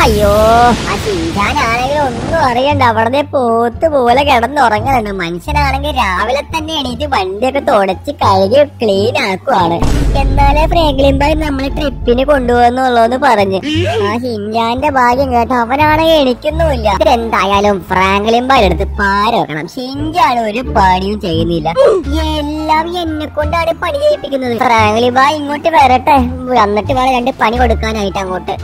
അയ്യോ ആ ഷിൻചാനാണെങ്കിൽ ഒന്നും അറിയണ്ട അവിടെ പോത്ത് പോലെ കിടന്നുറങ്ങുന്നുണ്ട് മനുഷ്യനാണെങ്കിൽ രാവിലെ തന്നെ എണീറ്റ് വണ്ടിയൊക്കെ തുടച്ച് കഴുകി ക്ലീൻ ആക്കുവാണ് എന്നാലേ ഫ്രാങ്ക്ലിൻ ബായ് നമ്മളെ ട്രിപ്പിന് കൊണ്ടുപോകുന്നുള്ളൂന്ന് പറഞ്ഞ് ആ ഷിൻചാന്റെ ഭാഗ്യം കേട്ടോ അവനാണെങ്കിൽ എണിക്കുന്നുമില്ല എന്തായാലും ഫ്രാങ്ക്ലിൻ ബായ് എടുത്ത് പാര വെക്കണം ഷിൻചാൻ ഒരു പണിയും ചെയ്യുന്നില്ല എല്ലാം എന്നെ കൊണ്ടാണ് പണി ചെയ്യിപ്പിക്കുന്നത് ഫ്രാങ്ക്ലിൻ ബായ് ഇങ്ങോട്ട് വരട്ടെ വന്നിട്ട് വേണം രണ്ട് പണി കൊടുക്കാനായിട്ട് അങ്ങോട്ട്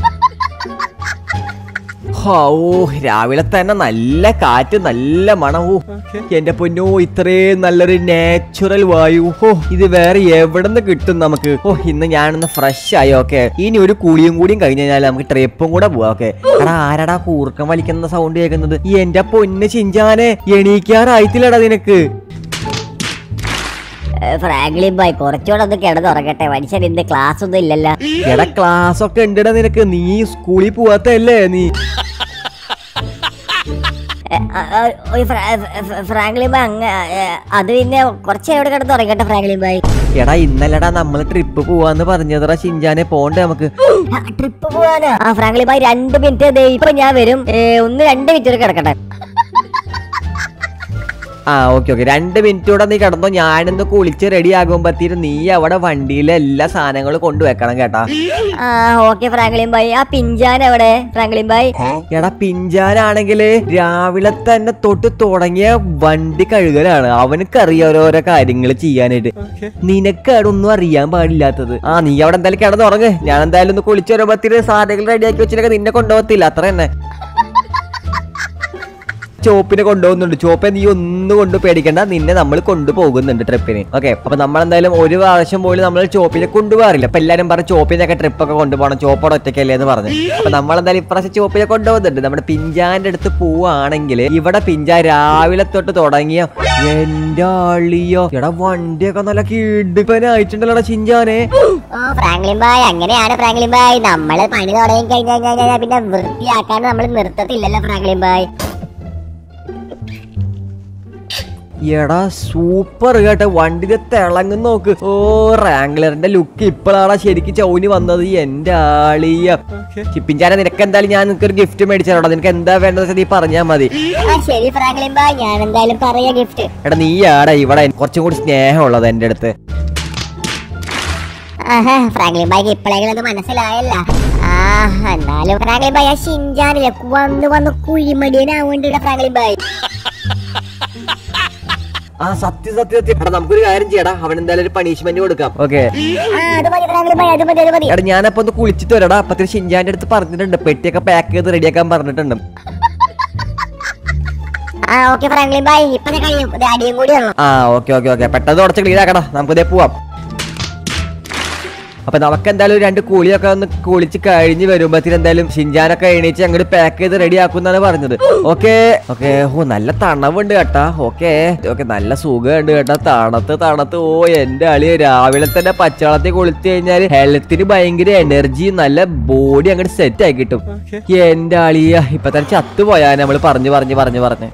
ഹാ, ഓ രാവിലെ തന്നെ നല്ല കാറ്റ് നല്ല മണവൂ എന്റെ പൊന്നോ ഇത്രയും നല്ലൊരു നാച്ചുറൽ വായു ഓ ഇത് വേറെ എവിടെ നിന്ന് കിട്ടും നമുക്ക് ഓ ഇന്ന് ഞാനൊന്ന് ഫ്രഷ് ആയി ഓക്കെ ഇനി ഒരു കുളിയും കൂടിയും കഴിഞ്ഞ് കഴിഞ്ഞാൽ നമുക്ക് ട്രിപ്പും കൂടെ പോവാം ഓക്കെ എടാ ആരടാ കൂർക്കം വലിക്കുന്ന സൗണ്ട് കേൾക്കുന്നത് ഈ എന്റെ പൊന്ന് ചിഞ്ചാനെ എണീക്കാറായിട്ടില്ലടാ നിനക്ക് ഫ്രാങ്ക്ലിൻ ബായ് കുറച്ചുകൂടെ ഒന്ന് കിടന്നുറങ്ങട്ടെ മനുഷ്യൻ ഇന്ന് ക്ലാസ് ഒന്നും ഇല്ലല്ലോ എടാ ക്ലാസ് ഒക്കെ ഉണ്ടടാ നിനക്ക് നീ സ്കൂളിൽ പോവാത്തല്ലേ നീ എ, അ, അ, ഒരു ഫ്രാ- ഫ്ര- ഫ്രാങ്ക്ലിൻ ബായ് അങ്ങ് എ, അത് പിന്നെ കുറച്ച് എവിടെ കിടന്നുറങ്ങട്ടെ ഫ്രാങ്ക്ലിൻ ബായ് എടാ ഇന്നലെടാ നമ്മള് ട്രിപ്പ് പോവാന്ന് പറഞ്ഞതടാ ചിഞ്ചാനെ പോണ്ടേ നമുക്ക് ട്രിപ്പ് പോവാനോ ആ ഫ്രാങ്ക്ലിൻ ബായ് രണ്ട് മിനിറ്റ് ദേ ഇപ്പൊ ഞാൻ വരും ഏ, ഒന്ന് രണ്ട് മിനിറ്റ് വരെ കിടക്കട്ടെ ആ ഓക്കെ ഓക്കെ രണ്ട് മിനിറ്റ് കൂടെ നീ കിടന്നോ ഞാനൊന്ന് കുളിച്ച് റെഡി ആകുമ്പോഴത്തേനും നീ അവിടെ വണ്ടിയിലെ എല്ലാ സാധനങ്ങളും കൊണ്ടുവെക്കണം കേട്ടാ ആ ഓക്കെ ഫ്രാങ്ക്ലിൻ ബായ് ആ പിഞ്ചാൻ എവിടെ ഫ്രാങ്ക്ലിൻ ബായ് എടാ പിഞ്ചാനാണെങ്കില് രാവിലെ തന്നെ തൊട്ട് തുടങ്ങിയ വണ്ടി കഴുകലാണ് അവനക്കറിയാം ഓരോരോ കാര്യങ്ങൾ ചെയ്യാനായിട്ട് നിനക്കാണ് ഒന്നും അറിയാൻ പാടില്ലാത്തത് ആ നീ അവിടെ എന്തായാലും കിടന്നുറങ്ങ് ഞാൻ എന്തായാലും ഒന്ന് കുളിച്ച് വരുമ്പോഴത്തേന് സാധനങ്ങൾ റെഡിയാക്കി വെച്ചിട്ടൊക്കെ നിന്നെ കൊണ്ടുപോകത്തില്ല അത്ര തന്നെ ചോപ്പിനെ കൊണ്ടുപോകുന്നുണ്ട് ചോപ്പെ നീ ഒന്നും കൊണ്ട് പേടിക്കണ്ട നിന്നെ നമ്മൾ കൊണ്ടുപോകുന്നുണ്ട് ട്രിപ്പിന് ഓക്കെ അപ്പൊ നമ്മൾ എന്തായാലും ഒരു പ്രാവശ്യം പോലും നമ്മൾ ചോപ്പിനെ കൊണ്ടുപോകാറില്ല അപ്പൊ എല്ലാരും പറഞ്ഞ ചോപ്പിനൊക്കെ ട്രിപ്പ് ഒക്കെ കൊണ്ടുപോകണം ചോപ്പോടെ ഒറ്റയ്ക്കല്ലേ എന്ന് പറഞ്ഞു അപ്പൊ നമ്മൾ എന്തായാലും ഇപ്രാവശ്യം ചോപ്പിനെ കൊണ്ടുപോകുന്നുണ്ട് നമ്മുടെ പിഞ്ചാന്റെ അടുത്ത് പോവാണെങ്കിൽ ഇവിടെ പിഞ്ചാൻ രാവിലെ തൊട്ട് തുടങ്ങിയ എന്റെ ആളിയോ എടാ വണ്ടിയൊക്കെ നല്ല കിടുപ്പനായിട്ടുണ്ടല്ലോടാ ചിഞ്ചാനെ ഓ ഫ്രാങ്ക്ലിൻ ബായ് അങ്ങനെയാണ് ഫ്രാങ്ക്ലിൻ ബായ് നമ്മള് പണി തുടങ്ങി കഴിഞ്ഞാൽ കഴിഞ്ഞാൽ പിന്നെ വൃത്തിയാക്കാൻ നമ്മൾ നിർത്തത്തില്ലല്ലോ ഫ്രാങ്ക്ലിൻ ബായ് എടാ സൂപ്പർ കേട്ടോ വണ്ടിന്റെ തിളങ്ങും നോക്ക് ഓ റാംഗ്ലറിന്റെ ലുക്ക് ഇപ്പോഴാണ് ശരിക്കും ചൗനി വന്നത് എന്റെ ആളിയ ചിപ്പിഞ്ചാന നിനക്ക് എന്തായാലും ഞാൻ നിനക്ക് ഒരു ഗിഫ്റ്റ് മേടിച്ചാലോടാ നിനക്ക് എന്താ വേണ്ടത് വെച്ചാൽ നീ പറഞ്ഞാ മതി ആ ശരി ഫ്രാങ്ക്ലിൻ ബായ് ഞാൻ എന്തായാലും പറയാ ഗിഫ്റ്റ് എടാ നീ ആടാ ഇവിടെ കുറച്ചും കൂടി സ്നേഹമുള്ളത് എന്റെ അടുത്ത് ആഹാ, ഫ്രാങ്ക്ലിൻ ബായ്ക്ക് ഇപ്പോഴെങ്കിലും അത് മനസ്സിലായല്ല ആ എന്നാലും ഫ്രാങ്ക്ലിൻ ബായ് ആ ഷിൻജാനിലെ വന്ന് വന്ന് കുഴിമടിയനാവേണ്ടില്ല ഫ്രാങ്ക്ലിൻ ബായ് ആ സത്യം സത്യം സത്യം എടാ നമുക്കൊരു കാര്യം ചെയ്യടാ അവൻ എന്തായാലും ഒരു പണിഷ്മെന്റ് കൊടുക്കാം ഓക്കെ ആ അത് മതി ഫ്രാങ്ക്ലിൻ ബായ് അത് മതി അത് മതി എടാ ഞാനപ്പോ ഒന്ന് കുളിച്ചിട്ട് വരടാ അപ്പത്തിന് ഷിൻജാന്റെ അടുത്ത് പറഞ്ഞിട്ടുണ്ട് പെട്ടിയൊക്കെ പാക്ക് ചെയ്ത് റെഡിയാക്കാൻ പറഞ്ഞിട്ടുണ്ട് ആ ഓക്കെ ഫ്രാങ്ക്ലിൻ ബായ് ഇപ്പൊ ദേ കഴിയും ദേ അടിയും കൂടി ഉള്ളു ആ ഓക്കെ ഓക്കെ ഓക്കെ പെട്ടെന്ന് തുടച്ച് ക്ലീൻ ആക്കടാ നമുക്ക് ഇതേ പോവാം അപ്പൊ നമുക്ക് എന്തായാലും രണ്ട് കൂലിയൊക്കെ ഒന്ന് കുളിച്ച് കഴിഞ്ഞ് വരുമ്പോഴത്തേന് എന്തായാലും ഷിൻജാനൊക്കെ എണീച്ച് അങ്ങോട്ട് പാക്ക് ചെയ്ത് റെഡി ആക്കുന്നാണ് പറഞ്ഞത് ഓക്കെ ഓക്കെ ഓ നല്ല തണവുണ്ട് കേട്ടാ ഓക്കെ ഓക്കെ നല്ല സുഖമുണ്ട് കേട്ടാ തണുത്ത് തണുത്ത് ഓ എന്റെ അളി രാവിലെ തന്നെ പച്ചവെള്ളത്തിൽ കുളിച്ച് കഴിഞ്ഞാൽ ഹെൽത്തിന് ഭയങ്കര എനർജി നല്ല ബോഡി അങ്ങോട്ട് സെറ്റ് ആയി കിട്ടും എന്റെ അളിയ ഇപ്പൊ തന്നെ ചത്തുപോയാ നമ്മൾ പറഞ്ഞു പറഞ്ഞു പറഞ്ഞു പറഞ്ഞു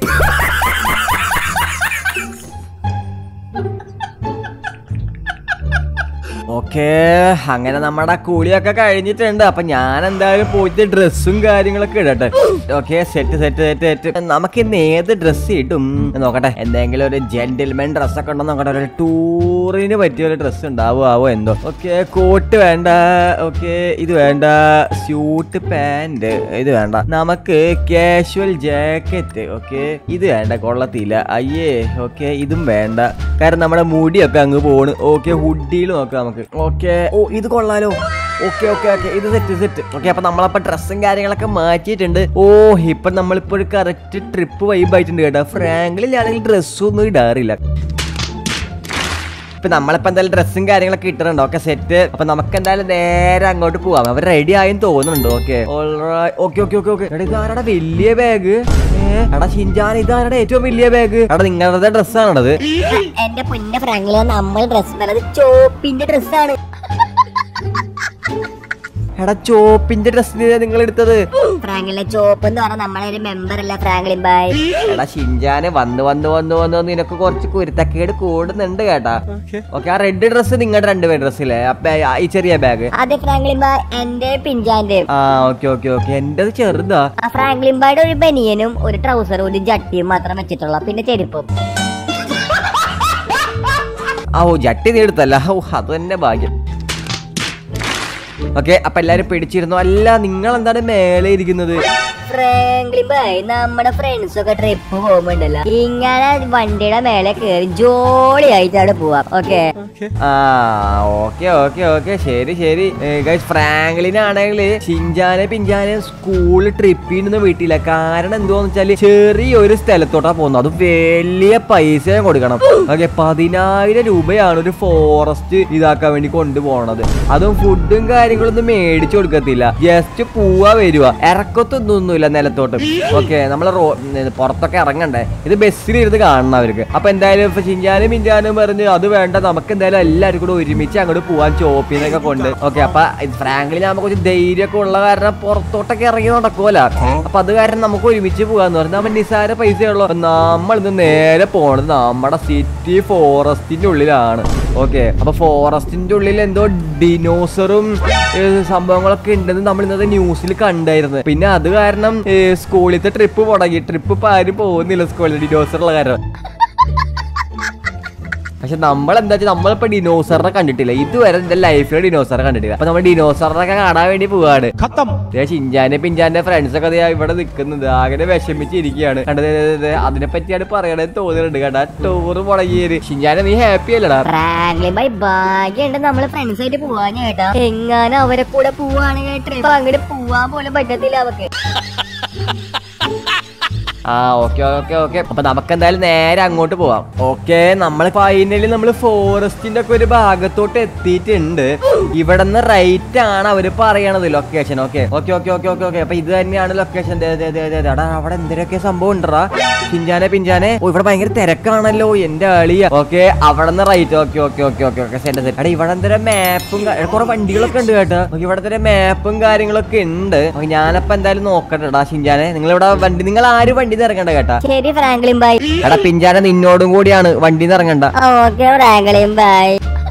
ഓക്കെ അങ്ങനെ നമ്മുടെ കൂലിയൊക്കെ കഴിഞ്ഞിട്ടുണ്ട് അപ്പൊ ഞാൻ എന്തായാലും പോയിട്ട് ഡ്രസ്സും കാര്യങ്ങളൊക്കെ ഇടട്ടെ okay set set set set നമുക്ക് ഇന്ന് ഏത് ഡ്രസ്സ് ഇടും നോക്കട്ടെ എന്തെങ്കിലും ഒരു ജെന്റിൽമെൻ ഡ്രസ്സൊക്കെ ഉണ്ടോ നോക്കട്ടെ ഒരു ടൂറിന് പറ്റിയ ഒരു ഡ്രസ്സ് ഉണ്ടാവുമോ എന്തോ ഓക്കെ കോട്ട് വേണ്ട ഓക്കെ ഇത് വേണ്ട സ്യൂട്ട് പാന്റ് ഇത് വേണ്ട നമുക്ക് കാഷ്വൽ ജാക്കറ്റ് ഓക്കെ ഇത് വേണ്ട കൊള്ളത്തില്ല അയ്യേ ഓക്കെ ഇതും വേണ്ട കാരണം നമ്മുടെ മുടിയൊക്കെ അങ്ങ് പോണ് ഓക്കെ ഹുഡിയിൽ നോക്കാം നമുക്ക് ഓക്കെ ഓ ഇത് കൊള്ളാലോ ഓക്കെ ഓക്കെ ഓക്കെ ഇത് സെറ്റ് സെറ്റ് ഓക്കെ അപ്പൊ നമ്മളപ്പോ ഡ്രസ്സും കാര്യങ്ങളൊക്കെ മാറ്റിയിട്ടുണ്ട് ഓ ഇപ്പൊ നമ്മളിപ്പോ ഒരു കറക്റ്റ് ട്രിപ്പ് വൈബ് ആയിട്ടുണ്ട് കേട്ടോ ഫ്രാങ്കിലാണെങ്കിൽ ഡ്രസ്സൊന്നും ഇടാറില്ല ഇപ്പൊ നമ്മളിപ്പോ എന്തായാലും ഡ്രസ്സും കാര്യങ്ങളൊക്കെ ഇട്ടിട്ടുണ്ട് ഓക്കെ സെറ്റ് അപ്പൊ നമുക്ക് എന്തായാലും നേരെ അങ്ങോട്ട് പോവാം അവർ റെഡി ആയെന്ന് തോന്നുന്നുണ്ട് okay okay okay okay okay എടാ ഇതാരടാ വലിയ ബാഗ് എടാ ഷിൻജാൻ ഇതാരടാ ഏറ്റവും വലിയ ബാഗ് എടാ നിങ്ങളുടെ ഡ്രസ്സാണത് എന്റെ പൊന്ന ഫ്രാങ്ക്ലിൻ നമ്മൾ ഡ്രസ് പറയുന്നത് ചോപ്പിന്റെ ഡ്രസ്സാണ് എടാ ചോപ്പിന്റെ ഡ്രസ് നിങ്ങൾ എടുത്തത് ഫ്രാങ്ക്ലിനെ ചോപ്പ് എന്ന് പറഞ്ഞാൽ നമ്മളെ ഒരു മെമ്പർ അല്ല ഫ്രാങ്ക്ലിൻ ബായ് എടാ ഷിൻജാനെ വന്ന് വന്ന് വന്ന് വന്ന് വന്ന് നിനക്ക് കുറച്ച് കുരുത്തക്കേട് കൂടുന്നുണ്ട് കേട്ടാ ഓക്കെ ആ റെഡ് ഡ്രസ് നിങ്ങളുടെ രണ്ടുപേർ ഡ്രസ്സിലെ ഈ ചെറിയ ബാഗ് അതെ ഫ്രാങ്ക്ലിൻ ബായ് എന്റെ പിഞ്ചാന്റെ ആ ഓക്കെ ഓക്കെ ഓക്കെ എന്റേത് ചെറുതാ ആ ഫ്രാങ്ക്ലിൻ ബായുടെ ഒരു ബനിയനും ഒരു ട്രൗസറും ഒരു ജട്ടിയും മാത്രം വെച്ചിട്ടുള്ള പിന്നെ ചെരുപ്പും ആ ഓ ജട്ടി നീ എടുത്തല്ല ഓ അത് തന്നെ ഭാഗ്യം ഓക്കെ അപ്പൊ എല്ലാരും പിടിച്ചിരുന്നു അല്ല നിങ്ങൾ എന്താണ് മേലെ ഇരിക്കുന്നത് ഫ്രാങ്ക്ലിൻ ബായ് നമ്മുടെ ഫ്രണ്ട്സ് ഒക്കെ ട്രിപ്പ് പോകുമ്പോണ്ടല്ലോ ഇങ്ങനെ വണ്ടിയുടെ മേലെ കയറി ജോളി ആയിട്ടാണ് പോവാം ഓക്കെ ആ ഓക്കെ ഓക്കെ ഓക്കെ ശരി ശരി ഗൈസ് ഫ്രാങ്ക്ലിനാണെങ്കിൽ ഷിൻജാനെ പിഞ്ചാനെ സ്കൂൾ ട്രിപ്പിൽ നിന്ന് വീട്ടില്ല കാരണം എന്തുവാന്ന് വെച്ചാല് ചെറിയൊരു സ്ഥലത്തോട്ടാ പോകുന്നത് അത് വലിയ പൈസ കൊടുക്കണം ഓക്കെ പതിനായിരം രൂപയാണ് ഒരു ഫോറസ്റ്റ് ഇതാക്കാൻ വേണ്ടി കൊണ്ടുപോകണത് അതും ഫുഡും കാര്യങ്ങളൊന്നും മേടിച്ചു കൊടുക്കത്തില്ല ജസ്റ്റ് പോവാ വരുക ഇറക്കത്തൊന്നുമില്ല നിലത്തോട്ട് ഓക്കെ നമ്മൾ റോ പുറത്തൊക്കെ ഇറങ്ങണ്ടേ ഇത് ബസ്സിലിരുന്ന് കാണണം അവർക്ക് അപ്പൊ എന്തായാലും ഇപ്പൊ ചിഞ്ചാനും മിഞ്ചാനും പറഞ്ഞ് അത് വേണ്ട നമുക്ക് എന്തായാലും എല്ലാവരും കൂടെ ഒരുമിച്ച് അങ്ങോട്ട് പോവാൻ ചോപ്പിന്നൊക്കെ കൊണ്ട് ഓക്കെ അപ്പൊ ഫ്രാങ്ക്ലിൻ നമുക്ക് കുറച്ച് ധൈര്യമൊക്കെ ഉള്ള കാരണം പുറത്തോട്ടൊക്കെ ഇറങ്ങി നടക്കുമല്ല അപ്പൊ അത് കാരണം നമുക്ക് ഒരുമിച്ച് പോകാന്ന് പറഞ്ഞാൽ നമ്മൾ നിസാര പൈസയുള്ളൂ നമ്മൾ ഇന്ന് നേരെ പോണത് നമ്മുടെ സിറ്റി ഫോറസ്റ്റിന്റെ ഉള്ളിലാണ് ഓക്കെ അപ്പൊ ഫോറസ്റ്റിന്റെ ഉള്ളിൽ എന്തോ ഡിനോസറും ഏഹ്, സംഭവങ്ങളൊക്കെ ഉണ്ടെന്ന് നമ്മൾ ഇന്നത്തെ ന്യൂസിൽ കണ്ടായിരുന്നു പിന്നെ അത് കാരണം ഏഹ്, സ്കൂളിലത്തെ ട്രിപ്പ് മുടങ്ങി ട്രിപ്പ് ഇപ്പൊ ആരും പോകുന്നില്ല സ്കൂളിൽ ഡിനോസറുള്ള കാരണം പക്ഷെ നമ്മൾ എന്താ വെച്ചാൽ നമ്മളിപ്പോ ഡിനോസറിനെ കണ്ടിട്ടില്ല ഇതുവരെ എന്റെ ലൈഫിൽ ഡിനോസറെ കണ്ടിട്ടില്ല അപ്പൊ നമ്മൾ ഡിനോസറിനൊക്കെ കാണാൻ വേണ്ടി പോവാണ് ദേ ഷിൻജാന്റെ പിഞ്ചാന്റെ ഫ്രണ്ട്സ് ഒക്കെ ദേ ഇവിടെ നിൽക്കുന്നത് ആകെ വിഷമിച്ചിരിക്കുകയാണ് കണ്ടത് അതിനെ പറ്റിയാണ് പറയണത് തോന്നുന്നുണ്ട് കണ്ടാ ടൂറ് മുടങ്ങിയത് ഷിൻജാനെ നീ ഹാപ്പി അല്ലടാ ഫ്രാങ്ക്ലിൻ ബൈ ഭാഗ്യമുണ്ട് നമ്മള് ഫ്രണ്ട്സ് ആയിട്ട് പോവാൻ കേട്ടാ എങ്ങാനും അവരെ കൂടെ പോവാണെങ്കിൽ ട്രിപ്പ് അങ്ങോട്ട് പോവാൻ പോലും പറ്റത്തില്ല അവക്ക് ആ ഓക്കെ ഓക്കെ ഓക്കെ അപ്പൊ നമുക്ക് എന്തായാലും നേരെ അങ്ങോട്ട് പോവാം ഓക്കെ നമ്മൾ ഫൈനലി നമ്മൾ ഫോറസ്റ്റിന്റെ ഒക്കെ ഒരു ഭാഗത്തോട്ട് എത്തിയിട്ടുണ്ട് ഇവിടെ നിന്ന് റൈറ്റ് ആണ് അവര് പറയണത് location okay okay okay okay okay okay അപ്പൊ ഇത് തന്നെയാണ് ലൊക്കേഷൻ എടാ അവിടെ എന്തിനൊക്കെ സംഭവം ഉണ്ടറാ പിഞ്ചാനെ പിഞ്ചാനെ ഓ ഇവിടെ ഭയങ്കര തിരക്കാണല്ലോ എന്റെ ആളിയ ഓക്കെ അവിടെ നിന്ന് right okay okay okay okay okay സെന്റ് സെന്റ് എടാ ഇവിടെ എന്തൊരു മാപ്പും കുറെ വണ്ടികളൊക്കെ ഉണ്ട് കേട്ടോ ഓക്കെ ഇവിടെ എന്തൊരു മാപ്പും കാര്യങ്ങളൊക്കെ ഉണ്ട് ഓക്കെ ഞാനപ്പോ എന്തായാലും നോക്കട്ടെടാ ഷിൻജാനെ നിങ്ങൾ ഇവിടെ വണ്ടി നിങ്ങൾ ആരും വണ്ടി ഇറങ്ങണ്ട കേട്ടാ ശരി ഫ്രാങ്ക്ലിൻ ബൈ എടാ പിഞ്ചാനെ നിന്നോടും കൂടിയാണ് വണ്ടി ഇറങ്ങണ്ട ഓക്കെ ഫ്രാങ്ക്ലിൻ ബൈ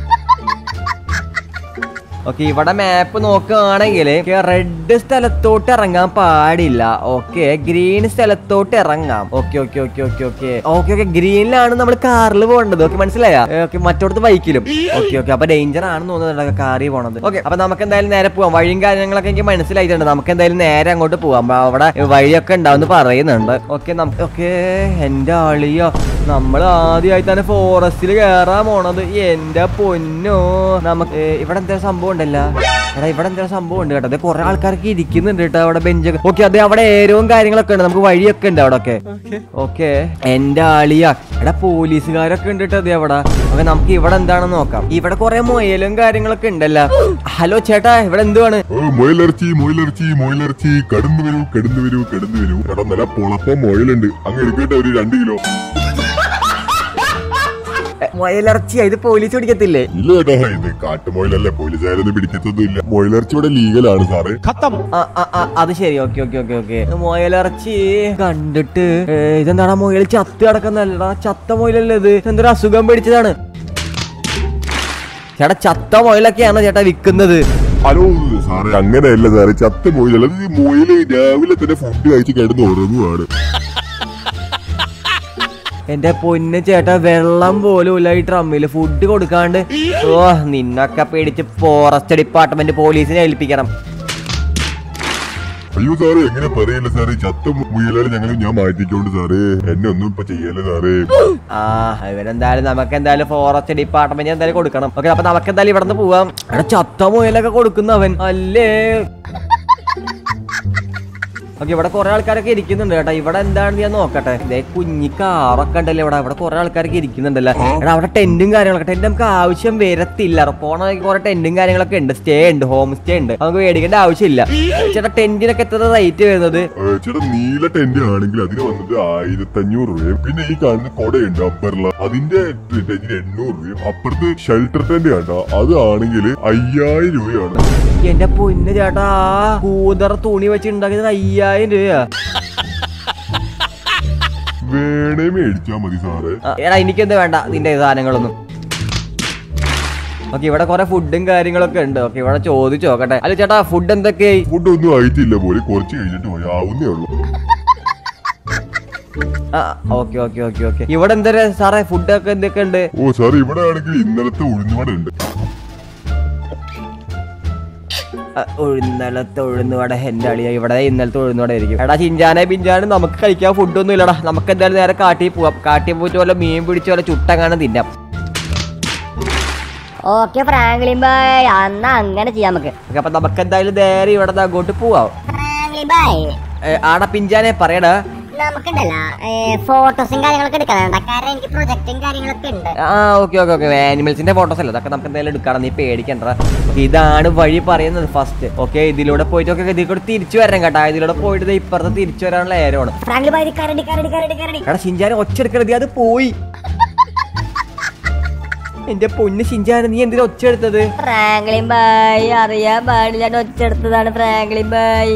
ഓക്കെ ഇവിടെ മാപ്പ് നോക്കുകയാണെങ്കിൽ റെഡ് സ്ഥലത്തോട്ട് ഇറങ്ങാൻ പാടില്ല ഓക്കെ ഗ്രീൻ സ്ഥലത്തോട്ട് ഇറങ്ങാം okay okay okay okay okay okay okay ഗ്രീനിലാണ് നമ്മൾ കാറിൽ പോകേണ്ടത് ഓക്കെ മനസ്സിലായ ഓക്കെ മറ്റോടത്ത് ബൈക്കിലും ഓക്കെ ഓക്കെ അപ്പൊ ഡേഞ്ചർ ആണെന്ന് തോന്നുന്നുണ്ട് കാറിൽ പോണത് ഓക്കെ അപ്പൊ നമുക്ക് എന്തായാലും നേരെ പോവാം വഴിയും കാര്യങ്ങളൊക്കെ എനിക്ക് മനസ്സിലായിട്ടുണ്ട് നമുക്ക് എന്തായാലും നേരെ അങ്ങോട്ട് പോവാം അപ്പൊ അവിടെ വഴിയൊക്കെ ഉണ്ടാവും പറയുന്നുണ്ട് ഓക്കെ നമുക്ക് ഓക്കെ എന്റെ ആളിയോ നമ്മൾ ആദ്യമായിട്ടാണ് ഫോറസ്റ്റിൽ കയറാൻ പോണത് എന്റെ പൊന്നോ നമുക്ക് ഏ, ഇവിടെ എന്താ സംഭവം ഉണ്ടല്ലോ എടാ ഇവിടെ എന്താ സംഭവം ഉണ്ട് കേട്ടോ അതെ കുറെ ആൾക്കാർക്ക് ഇരിക്കുന്നുണ്ട് കേട്ടോ അവിടെ ബെഞ്ചൊക്കെ ഓക്കെ അതെ അവിടെ ഏരവും കാര്യങ്ങളൊക്കെ ഉണ്ട് നമുക്ക് വഴിയൊക്കെ ഉണ്ട് അവിടെ ഒക്കെ ഓക്കെ എന്റെ ആളിയാ എടാ പോലീസുകാരൊക്കെ ഉണ്ട് കേട്ടോ അതെ അവിടെ ഓക്കെ നമുക്ക് ഇവിടെ എന്താണെന്ന് നോക്കാം ഇവിടെ കുറെ മൊയലും കാര്യങ്ങളൊക്കെ ഉണ്ടല്ലോ ഹലോ ചേട്ടാ ഇവിടെ എന്തുവാണ് ഓ മുയലിറച്ചി മുയലിറച്ചി മുയലിറച്ചി കടന്നു വരൂ കടന്നു വരൂ കടന്നു വരൂ എടാ നല്ല പൊളപ്പം മുയലുണ്ട് അങ്ങ് എടുക്കട്ടെ ഒരു രണ്ട് കിലോ എ, മുയലിറച്ചിയാ ഇത് പോലീസ് പിടിക്കത്തില്ലേ ഇല്ല കേട്ടോ ഇത് കാട്ടുമുയലല്ലേ പോലീസുകാരൊന്നും പിടിക്കത്തൊന്നും ഇല്ല മുയലിറച്ചി ഇവിടെ ലീഗലാണ് സാറേ ആ, ആ, ആ, അത് ശരി ഓക്കെ ഓക്കെ ഓക്കെ ഓക്കെ മുയലിറച്ചി കണ്ടിട്ട് ഏ, ഇതെന്താടാ മുയൽ ചത്ത് കിടക്കുന്നല്ലടാ ചത്ത മുയലല്ലേ ഇത് എന്തൊരു അസുഖം പിടിച്ചതാണ് ചേട്ടാ ചത്ത മുയലൊക്കെയാണോ ചേട്ടാ വിൽക്കുന്നത് ഹലോ സാറേ അങ്ങനെയല്ല സാറേ ചത്ത മുയലല്ല ഇത് ഈ മുയല് രാവിലെ തന്നെ ഫുഡ് കഴിച്ച് കിടന്ന് ഉറങ്ങുവാണ് എന്റെ പൊന്ന് ചേട്ടാ വെള്ളം പോലും ഇല്ല ഈ ട്രമ്മില് ഫുഡ് കൊടുക്കാണ്ട് ഓ നിന്നൊക്കെ പേടിച്ച് ഫോറസ്റ്റ് ഡിപ്പാർട്ട്മെന്റ് പോലീസിനെ ഏൽപ്പിക്കണം അയ്യോ സാറേ എങ്ങനെ പറയല്ല സാറേ ചത്ത മുയലാണ് ഞങ്ങൾ ഞാൻ മാറ്റിക്കോണ്ട് സാറേ എന്നെ ഒന്നും ഇപ്പൊ ചെയ്യല്ല സാറേ ആ ഇവരെന്തായാലും നമുക്ക് എന്തായാലും ഫോറസ്റ്റ് ഡിപ്പാർട്ട്മെന്റ് എന്തായാലും കൊടുക്കണം ഓക്കെ അപ്പൊ നമുക്ക് എന്തായാലും ഇവിടെ നിന്ന് പോവാം എടാ ചത്ത മുയലൊക്കെ കൊടുക്കുന്നവൻ അല്ലേ ഓക്കെ ഇവിടെ കുറെ ആൾക്കാരൊക്കെ ഇരിക്കുന്നുണ്ട് കേട്ടോ ഇവിടെ എന്താണെന്ന് ഞാൻ നോക്കട്ടെ ഇതേ കുഞ്ഞി കാറൊക്കെ ഉണ്ടല്ലോ ഇവിടെ ഇവിടെ കുറെ ആൾക്കാരൊക്കെ ഇരിക്കുന്നുണ്ടല്ലോ എടാ അവിടെ ടെന്റും കാര്യങ്ങളൊക്കെ ടെന്റ് നമുക്ക് ആവശ്യം വരത്തില്ല പോണ കുറെ ടെന്റും കാര്യങ്ങളൊക്കെ ഉണ്ട് സ്റ്റേ ഉണ്ട് ഹോം സ്റ്റേ ഉണ്ട് നമുക്ക് മേടിക്കേണ്ട ആവശ്യമില്ല ചേട്ടാ ടെന്റിനൊക്കെ എത്ര റേറ്റ് വരുന്നത് ഏ, ചേട്ടാ നീല ടെന്റ് ആണെങ്കിൽ അതിന് വന്നത് ആയിരത്തി അഞ്ഞൂറ് രൂപ പിന്നെ ഈ കാണുന്ന കൊടയുണ്ട് അബ്ബർല അതിന്റെ ടെന്റിന് എണ്ണൂറ് രൂപയും അപ്പുറത്ത് ഷെൽട്ടർ ടെന്റ് കണ്ട അത് ആണെങ്കിൽ അയ്യായിരം രൂപയാണ് എന്റെ പൊന്ന് ചേട്ടാ കൂതറ തുണി വെച്ച് ഉണ്ടാക്കിയത് അയ്യായിരം രൂപയാ വേണേ മേടിച്ചാ മതി സാറേ ആ, എടാ എനിക്കെന്ത് വേണ്ട നിന്റെ സാധനങ്ങളൊന്നും ഓക്കെ ഇവിടെ കുറെ ഫുഡും കാര്യങ്ങളൊക്കെ ഉണ്ട് ഓക്കെ ഇവിടെ ചോദിച്ചു നോക്കട്ടെ അല്ല ചേട്ടാ ഫുഡ് എന്തൊക്കെയായി ഫുഡ് ഒന്നും ആയിട്ടില്ല പോലെ കുറച്ച് കഴിഞ്ഞിട്ട് പോയി ആവുന്നേ ഉള്ളൂ ആ ഓക്കെ ഓക്കെ ഓക്കെ ഓക്കെ ഇവിടെ എന്താ സാറേ ഫുഡൊക്കെ എന്തൊക്കെ ഉണ്ട് ഓ സാർ ഇവിടെ ആണെങ്കിൽ ഇന്നലത്തെ ഉഴുന്നുവട ഉണ്ട് ആ, ഉഴുന്നലത്തെ ഉഴുന്നുവട എന്റെ അളിയ ഇവിടെ ഇന്നലത്തെ ഉഴുന്നുവട ആയിരിക്കും എടാ ചിഞ്ചാനെ പിഞ്ചാനെ നമുക്ക് കഴിക്കാൻ ഫുഡൊന്നും ഇല്ലടാ നമുക്ക് എന്തായാലും നേരെ കാട്ടി പോവാം കാട്ടി പോയിട്ട് വല്ല മീൻ പിടിച്ച വല്ല ചുട്ടങ്ങാനും തിന്നാം ഓക്കെ ഫ്രാങ്ക്ലിൻ ബായ് അന്നാ അങ്ങനെ ചെയ്യാം നമുക്ക് ഓക്കെ അപ്പൊ നമുക്ക് എന്തായാലും നേരെ ഇവിടെ നിന്ന് അങ്ങോട്ട് പോവാം ഫ്രാങ്ക്ലിൻ ബായ് ഏ, ആടാ പിഞ്ചാനെ പറയടാ നമുക്കുണ്ടല്ല ഫോട്ടോസും കാര്യങ്ങളൊക്കെ എടുക്കണം കാരണം എനിക്ക് പ്രൊജക്റ്റും കാര്യങ്ങളൊക്കെ ഉണ്ട് ആ ഓക്കെ ഓക്കെ ഓക്കെ ആനിമൽസിന്റെ ഫോട്ടോസ് അല്ലേ അതൊക്കെ നമുക്ക് എന്തായാലും എടുക്കണം നീ പേടിക്കണ്ട Okay, ഇതാണ് വഴി പറയുന്നത് ഫസ്റ്റ് ഓക്കെ ഇതിലൂടെ പോയിട്ട് ഒക്കെ ഇതിൽ കൂടെ തിരിച്ചു വരണം കേട്ടോ ഇതിലൂടെ പോയിട്ട് ദേ ഇപ്പുറത്ത് തിരിച്ചു വരാനുള്ള ഏരമാണ് ഫ്രാങ്ക്ലിൻ ബായ് കരടി കരടി കരടി കരടി എടാ ഷിഞ്ചാനെ ഒച്ചെടുക്കരുത് അത് പോയി എന്റെ പൊന്ന് ഷിഞ്ചാനെ നീ എന്തിനാ ഒച്ച എടുത്തത് ഫ്രാങ്ക്ലിൻ ബായ് അറിയാൻ പാടില്ല ഒച്ചെടുത്തതാണ് ഫ്രാങ്ക്ലിൻ ബായ്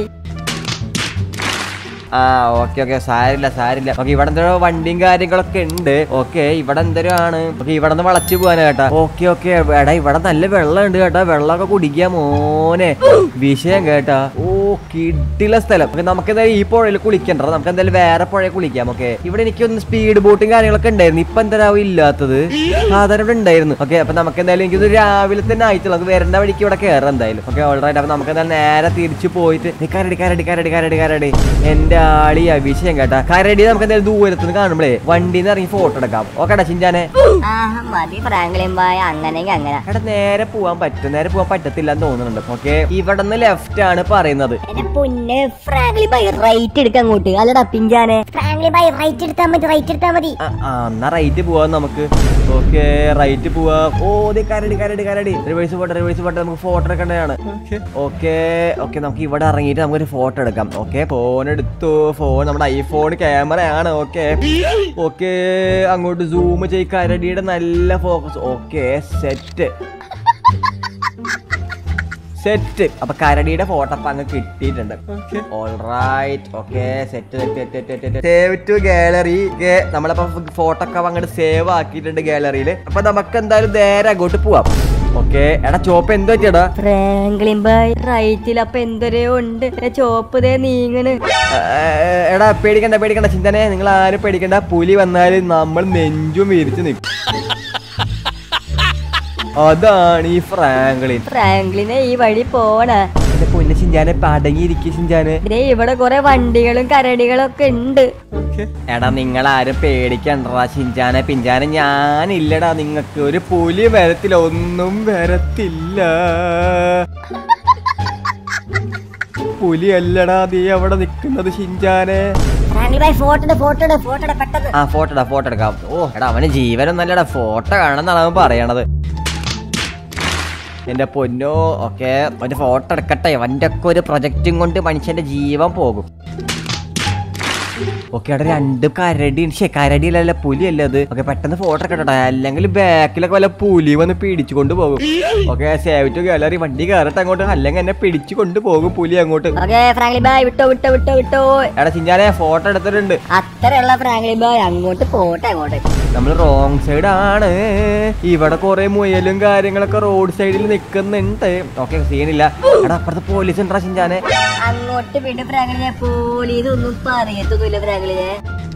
ആ ഓക്കെ ഓക്കെ സാരില്ല സാരില്ല ഓക്കെ ഇവിടെ എന്തോ വണ്ടിയും കാര്യങ്ങളൊക്കെ ഉണ്ട് ഓക്കെ ഇവിടെ എന്തോ ആണ് ഓക്കെ ഇവിടെ നിന്ന് വളച്ചു പോകാനാ കേട്ടാ ഓക്കെ ഓക്കെ എടാ ഇവിടെ നല്ല വെള്ളം ഉണ്ട് കേട്ടാ വെള്ളമൊക്കെ കുടിക്കാൻ മോനെ വിഷയം കേട്ടാ ഓ കിട്ടില്ല സ്ഥലം ഓക്കെ നമുക്ക് എന്തായാലും ഈ പുഴയിൽ കുളിക്കണ്ട നമുക്ക് എന്തായാലും വേറെ പുഴയിൽ കുളിക്കാം ഓക്കെ ഇവിടെ എനിക്കൊന്ന് സ്പീഡ് ബോട്ടും കാര്യങ്ങളൊക്കെ ഉണ്ടായിരുന്നു ഇപ്പൊ എന്തായാലും ഇല്ലാത്തത് സാധാരണ ഇവിടെ ഉണ്ടായിരുന്നു ഓക്കെ അപ്പൊ നമുക്ക് എന്തായാലും എനിക്കൊന്ന് രാവിലെ തന്നെ ആയിട്ടുള്ളൂ നമുക്ക് വരേണ്ട വഴിക്ക് ഇവിടെ കയറാം എന്തായാലും ഓക്കെ ഓൾറൈറ്റ് അപ്പൊ നമുക്ക് എന്തായാലും നേരെ തിരിച്ചു പോയിട്ട് ദേ കരടി കരടി കരടി കരടി കരടി എന്റെ ആളിയാ വിഷയം കേട്ടാ കരടി നമുക്ക് എന്തായാലും ദൂരത്ത് നിന്ന് കാണുമ്പോഴേ വണ്ടിയിൽ നിന്ന് ഇറങ്ങി ഫോട്ടോ എടുക്കാം ഓക്കെടാ ചിഞ്ചാനെ ആ മതി ഫ്രാങ്ക്ലിൻ ബായ് അങ്ങനെയെങ്കിൽ അങ്ങനെ എടാ നേരെ പോവാൻ പറ്റും നേരെ പോവാൻ പറ്റത്തില്ല എന്ന് തോന്നുന്നുണ്ട് ഓക്കെ ഇവിടെ നിന്ന് ലെഫ്റ്റ് ആണ് പറയുന്നത് എന്റെ പൊന്ന് ഫ്രാങ്ക്ലി ബൈ റൈറ്റ് എടുക്കാൻ അങ്ങോട്ട് അല്ലടാ പിഞ്ചാനെ ഫ്രാങ്ക്ലി ബൈ റൈറ്റ് എടുത്താൽ മതി റൈറ്റ് എടുത്താൽ മതി ആ, ആ എന്നാ റൈറ്റ് പോവാം നമുക്ക് ഓക്കെ റൈറ്റ് പോവാം ഓ ദേ കരടി കരടി കരടി റിവേഴ്സ് പോട്ടെ റിവേഴ്സ് പോട്ടെ നമുക്ക് ഫോട്ടോ എടുക്കേണ്ടതാണ് ഓക്കെ ഓക്കെ നമുക്ക് ഇവിടെ ഇറങ്ങിയിട്ട് നമുക്കൊരു ഫോട്ടോ എടുക്കാം ഓക്കെ ഫോൺ എടുത്തു ഫോൺ നമ്മുടെ ഐഫോൺ ക്യാമറ ആണ് ഓക്കെ ഓക്കെ അങ്ങോട്ട് സൂം ചെയ്ത് കരടിയുടെ നല്ല ഫോക്കസ് ഓക്കെ സെറ്റ് സെറ്റ് അപ്പൊ കരടിയുടെ ഫോട്ടോ അപ്പൊ അങ്ങ് കിട്ടിയിട്ടുണ്ട് alright okay set set save to gallery നമ്മളപ്പോ ഫോട്ടോ ഒക്കെ അങ്ങോട്ട് സേവ് ആക്കിയിട്ടുണ്ട് ഗാലറിയിൽ അപ്പൊ നമുക്ക് എന്തായാലും നേരെ അങ്ങോട്ട് പോവാം ഓക്കെ എടാ ചോപ്പ് എന്ത് പറ്റിയടാ ഫ്രാങ്ക്ലിൻ ബൈ റൈറ്റിൽ അപ്പൊ എന്തൊരു ഉണ്ട് ചോപ്പ് ദേ നീങ്ങണ് ഏ, എടാ പേടിക്കണ്ട പേടിക്കണ്ട ചിന്തനെ നിങ്ങൾ ആരും പേടിക്കണ്ട പുലി വന്നാൽ നമ്മൾ നെഞ്ചും വിരിച്ചു നിൽക്കും അതാണ് ഈ ഫ്രാങ്ക്ലിൻ ഫ്രാങ്ക്ലിനെ ഈ വഴി പോണ എന്റെ പൊന്നു ചിഞ്ചാനെ പടങ്ങിയിരിക്കും ചിഞ്ചാനെ ദേ ഇവിടെ കുറെ വണ്ടികളും കരടികളും ഒക്കെ ഉണ്ട് എടാ നിങ്ങൾ ആരും പേടിക്കണ്ടടാ ചിഞ്ചാനെ പിഞ്ചാനെ ഞാനില്ലടാ നിങ്ങൾക്ക് ഒരു പുലി വരത്തില്ല ഒന്നും വരത്തില്ല പുലി അല്ലടാ നീ അവിടെ നിൽക്കുന്നത് ഷിഞ്ചാനെ ഫ്രാങ്ക്ലി ബൈ ഫോട്ടോ ഫോട്ടോ ഫോട്ടോ പെട്ടത് ആ ഫോട്ടോ ഇടാ ഫോട്ടോ എടുക്കാം ഓ എടാ അവന് ജീവനൊന്നല്ലടാ ഫോട്ടോ കാണണമെന്നാണ് അവൻ പറയണത് എന്റെ പൊന്നോ ഓക്കെ ഒരു ഫോട്ടോ എടുക്കട്ടെ അവന്റെ ഒക്കെ ഒരു പ്രൊജക്റ്റും കൊണ്ട് മനുഷ്യന്റെ ജീവൻ പോകും ഓക്കെ അവിടെ രണ്ട് കരടി ശേ കരടിയിലല്ല പുലിയല്ല അത് ഓക്കെ പെട്ടെന്ന് ഫോട്ടോ എടുക്കട്ടെ അല്ലെങ്കിൽ ബാക്കിലൊക്കെ വല്ല പുലി വന്ന് പിടിച്ചു കൊണ്ട് പോകും ഓക്കെ സേവ് ടു ഗാലറി വണ്ടി കയറട്ടെ അങ്ങോട്ട് അല്ലെങ്കിൽ എന്നെ പിടിച്ചു കൊണ്ട് പോകും പുലി അങ്ങോട്ട് ഓക്കെ ഫ്രാങ്ക്ലി ബൈ വിട്ടോ വിട്ടോ വിട്ടോ വിട്ടോ എടാ ചിഞ്ചാനെ ഫോട്ടോ എടുത്തിട്ടുണ്ട് അത്രയുള്ള ഫ്രാങ്ക്ലി ബൈ അങ്ങോട്ട് പോട്ടെ അങ്ങോട്ട് നമ്മൾ റോങ് സൈഡ് ആണ് ഇവിടെ കുറെ മുയലും കാര്യങ്ങളൊക്കെ റോഡ് സൈഡിൽ നിൽക്കുന്നുണ്ട് ഓക്കെ സീനില്ല എടാ അപ്പുറത്ത് പോലീസ് ഉണ്ടാ ചിഞ്ചാനെ അങ്ങോട്ട് വിട് ഫ്രാങ്ക്ലിനെ പോലീസ് ഒന്നും പറയത്തൊന്നുമില്ല ഫ്രാങ്ക്ലിനെ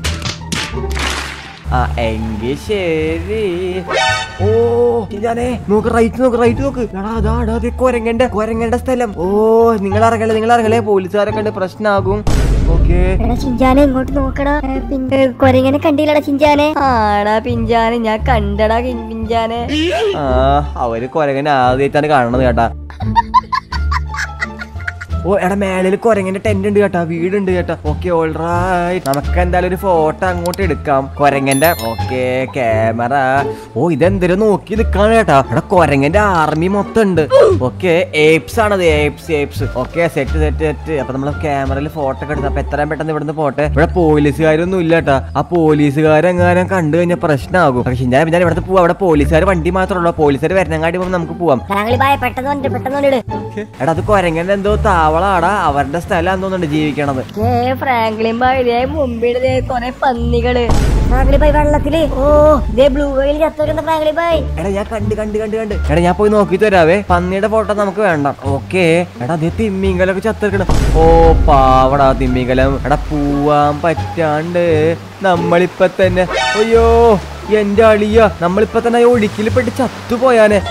ആ എങ്കിൽ ശരി ഓ ചിഞ്ചാനെ നോക്ക് റൈറ്റ് നോക്ക് റൈറ്റ് നോക്ക് എടാ അതാ എടാ അത് കൊരങ്ങന്റെ കൊരങ്ങന്റെ സ്ഥലം ഓ നിങ്ങൾ ഇറങ്ങലേ നിങ്ങൾ ഇറങ്ങലേ പോലീസുകാരെ കണ്ട് പ്രശ്നമാകും ഓക്കെ എടാ ചിഞ്ചാനെ ഇങ്ങോട്ട് നോക്കടാ ഏ, പിന്നെ കൊരങ്ങനെ കണ്ടില്ലടാ ചിഞ്ചാനെ ആടാ പിഞ്ചാനെ ഞാൻ കണ്ടടാ കിൻ- പിഞ്ചാനെ ആ അവര് കൊരങ്ങനെ ആദ്യമായിട്ടാണ് കാണുന്നത് കേട്ടാ ഓ എടാ മേളിൽ കൊരങ്ങന്റെ ടെന്റ് ഉണ്ട് കേട്ടാ വീടുണ്ട് കേട്ടാ ഓക്കെ ഓൾറൈറ്റ് നമുക്ക് എന്തായാലും ഒരു ഫോട്ടോ അങ്ങോട്ട് എടുക്കാം കൊരങ്ങന്റെ ഓക്കെ ക്യാമറ ഓ ഇതെന്തിനും നോക്കി നിക്കാണ് കേട്ടാ എടാ കൊരങ്ങന്റെ ആർമി മൊത്തം ഉണ്ട് ഓക്കെ ഏപ്സ് ആണത് apes apes okay set set set അപ്പൊ നമ്മൾ ക്യാമറയിൽ ഫോട്ടോ ഒക്കെ എടുത്ത് അപ്പൊ എത്രയും പെട്ടെന്ന് ഇവിടുന്ന് പോട്ടെ ഇവിടെ പോലീസുകാരൊന്നും ഇല്ല കേട്ടാ ആ പോലീസുകാരെങ്ങാനും കണ്ടു കഴിഞ്ഞാൽ പ്രശ്നമാകും പക്ഷെ ഞാൻ ഞാൻ ഇവിടുത്തെ പോവാം അവിടെ പോലീസുകാർ വണ്ടി മാത്രമേ ഉള്ളൂ പോലീസുകാർ വരണങ്ങാടി പോകുമ്പോൾ നമുക്ക് പോവാം ഫ്രാങ്ക്ലി ബായ് പെട്ടെന്ന് വന്നിട്ട് പെട്ടെന്ന് വന്നിട്ട് എടാ അത് കൊരങ്ങന്റെ എന്തോ താവളാടാ അവരുടെ സ്ഥലം തോന്നുന്നുണ്ട് ജീവിക്കണത് ഏ ഫ്രാങ്ക്ലിൻ ബായ് ഇതേ മുമ്പിൽ ദേ കൊറേ പന്നികള് ഫ്രാങ്ക്ലി ബായ് വെള്ളത്തില് ഓ ഇതേ ബ്ലൂ വെയിൽ ചത്തുവരുന്ന ഫ്രാങ്ക്ലി ബായ് എടാ ഞാൻ കണ്ട് കണ്ട് കണ്ട് കണ്ട് എടാ ഞാൻ പോയി നോക്കി തരാവേ പന്നിയുടെ ഫോട്ടോ നമുക്ക് വേണ്ട ഓക്കെ എടാ അതേ തിമ്മിങ്കലൊക്കെ ചത്തെടുക്കണം ഓ പാവടാ തിമ്മിങ്കലം എടാ പോവാൻ പറ്റാണ്ട് നമ്മളിപ്പൊ തന്നെ അയ്യോ എന്റെ അളിയ നമ്മളിപ്പൊ തന്നെ ഒഴുക്കിൽ പെട്ട് ചത്തുപോയാനെ